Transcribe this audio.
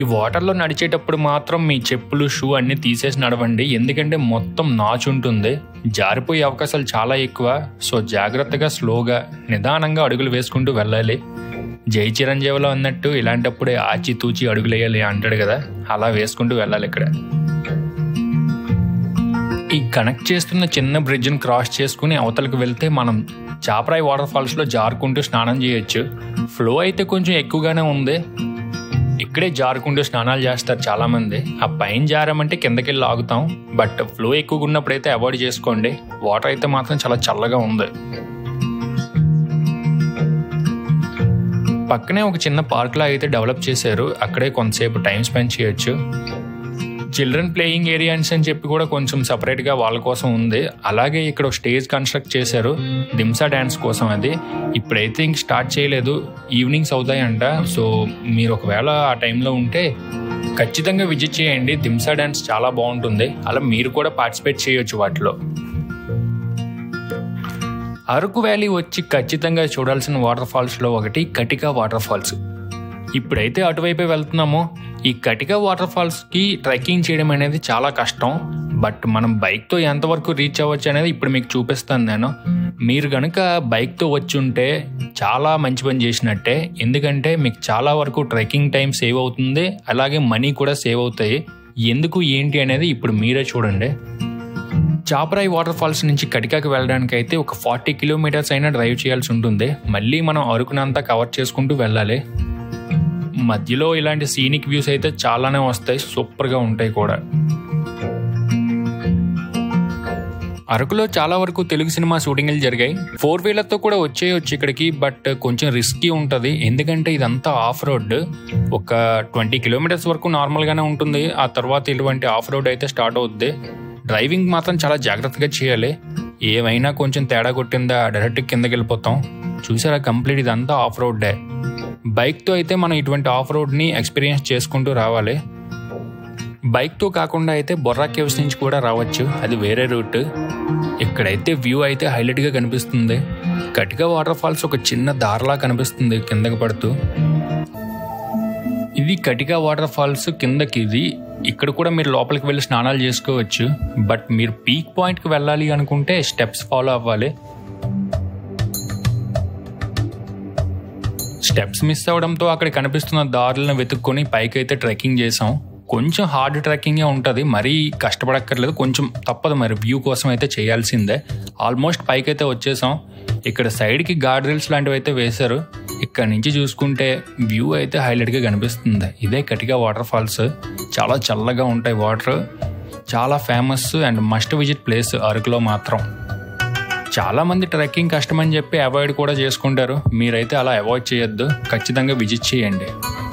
ఈ వాటర్లో నడిచేటప్పుడు మాత్రం మీ చెప్పులు షూ అన్ని తీసేసి నడవండి ఎందుకంటే మొత్తం నాచు ఉంటుంది జారిపోయే అవకాశాలు చాలా ఎక్కువ సో జాగ్రత్తగా స్లోగా నిదానంగా అడుగులు వేసుకుంటూ వెళ్ళాలి జై చిరంజీవిలో అన్నట్టు ఇలాంటప్పుడే ఆచి తూచి అడుగులు వేయాలి అంటాడు కదా అలా వేసుకుంటూ వెళ్ళాలి ఇక్కడ ఈ కనెక్ట్ చేస్తున్న చిన్న బ్రిడ్జ్ని క్రాస్ చేసుకుని అవతలకు వెళ్తే మనం చాపరాయి వాటర్ ఫాల్స్లో జారుకుంటూ స్నానం చేయొచ్చు ఫ్లో అయితే కొంచెం ఎక్కువగానే ఉంది ఇక్కడే జారుకుంటూ స్నానాలు చేస్తారు చాలా మంది ఆ పైన జారామంటే కిందకి వెళ్ళి ఆగుతాం బట్ ఫ్లో ఎక్కువగా ఉన్నప్పుడైతే అవాయిడ్ చేసుకోండి వాటర్ అయితే మాత్రం చాలా చల్లగా ఉంది పక్కనే ఒక చిన్న పార్క్ లా అయితే డెవలప్ చేశారు అక్కడే కొంతసేపు టైం స్పెండ్ చేయొచ్చు చిల్డ్రన్ ప్లేయింగ్ ఏరియాస్ అని చెప్పి కూడా కొంచెం సపరేట్ గా వాళ్ళ కోసం ఉంది అలాగే ఇక్కడ ఒక స్టేజ్ కన్స్ట్రక్ట్ చేశారు దింసా డ్యాన్స్ కోసం అది ఇప్పుడైతే ఇంక స్టార్ట్ చేయలేదు ఈవినింగ్స్ అవుతాయంట సో మీరు ఒకవేళ ఆ టైంలో ఉంటే ఖచ్చితంగా విజిట్ చేయండి దింసా డ్యాన్స్ చాలా బాగుంటుంది అలా మీరు కూడా పార్టిసిపేట్ చేయొచ్చు వాటిలో అరకు వ్యాలీ వచ్చి ఖచ్చితంగా చూడాల్సిన వాటర్ ఫాల్స్లో ఒకటి కటికా వాటర్ ఫాల్స్ ఇప్పుడైతే అటువైపే వెళ్తున్నామో ఈ కటిక వాటర్ ఫాల్స్కి ట్రెక్కింగ్ చేయడం అనేది చాలా కష్టం బట్ మనం బైక్తో ఎంతవరకు రీచ్ అవ్వచ్చు అనేది ఇప్పుడు మీకు చూపిస్తాను నేను మీరు కనుక బైక్తో వచ్చి ఉంటే చాలా మంచి పని చేసినట్టే ఎందుకంటే మీకు చాలా వరకు ట్రెక్కింగ్ టైం సేవ్ అవుతుంది అలాగే మనీ కూడా సేవ్ అవుతాయి ఎందుకు ఏంటి అనేది ఇప్పుడు మీరే చూడండి చాపరాయి వాటర్ ఫాల్స్ నుంచి కటికాకి వెళ్ళడానికి అయితే ఒక ఫార్టీ కిలోమీటర్స్ అయినా డ్రైవ్ చేయాల్సి ఉంటుంది మళ్ళీ మనం అరకునంతా కవర్ చేసుకుంటూ వెళ్ళాలి మధ్యలో ఇలాంటి సీనిక్ వ్యూస్ అయితే చాలానే వస్తాయి సూపర్గా ఉంటాయి కూడా అరకులో చాలా వరకు తెలుగు సినిమా షూటింగ్లు జరిగాయి ఫోర్ వీలర్తో కూడా వచ్చేయచ్చు ఇక్కడికి బట్ కొంచెం రిస్కీ ఉంటుంది ఎందుకంటే ఇదంతా ఆఫ్ రోడ్ ఒక ట్వంటీ కిలోమీటర్స్ వరకు నార్మల్గానే ఉంటుంది ఆ తర్వాత ఇటువంటి ఆఫ్ రోడ్ అయితే స్టార్ట్ అవుద్ది డ్రైవింగ్ మాత్రం చాలా జాగ్రత్తగా చేయాలి ఏమైనా కొంచెం తేడా కొట్టిందా డైరెక్ట్ కిందకి వెళ్ళిపోతాం చూసారా కంప్లీట్ ఇదంతా ఆఫ్ రోడ్డే బైక్తో అయితే మనం ఇటువంటి ఆఫ్ రోడ్ని ఎక్స్పీరియన్స్ చేసుకుంటూ రావాలి బైక్తో కాకుండా అయితే బొర్రా కేవ్స్ నుంచి కూడా రావచ్చు అది వేరే రూట్ ఇక్కడైతే వ్యూ అయితే హైలైట్గా కనిపిస్తుంది కటిక వాటర్ ఫాల్స్ ఒక చిన్న దారిలా కనిపిస్తుంది కిందకి పడుతూ ఇది కటిక వాటర్ ఫాల్స్ కిందకి ఇది ఇక్కడ కూడా మీరు లోపలికి వెళ్ళి స్నానాలు చేసుకోవచ్చు బట్ మీరు పీక్ పాయింట్కి వెళ్ళాలి అనుకుంటే స్టెప్స్ ఫాలో అవ్వాలి స్టెప్స్ మిస్ అవడంతో అక్కడ కనిపిస్తున్న దారులను వెతుక్కొని పైకి అయితే ట్రెక్కింగ్ చేసాం కొంచెం హార్డ్ ట్రెక్కింగే ఉంటుంది మరీ కష్టపడక్కర్లేదు కొంచెం తప్పదు మరి వ్యూ కోసం అయితే చేయాల్సిందే ఆల్మోస్ట్ పైకి అయితే వచ్చేసాం ఇక్కడ సైడ్కి గార్డ్ రీల్స్ లాంటివి అయితే వేశారు ఇక్కడ నుంచి చూసుకుంటే వ్యూ అయితే హైలైట్గా కనిపిస్తుంది ఇదే కటిగా వాటర్ ఫాల్స్ చాలా చల్లగా ఉంటాయి వాటర్ చాలా famous and must visit place అరకులో మాత్రం చాలా మంది ట్రెక్కింగ్ కష్టమని చెప్పి అవాయిడ్ కూడా చేసుకుంటారు మీరైతే అలా అవాయిడ్ చేయొద్దు ఖచ్చితంగా విజిట్ చేయండి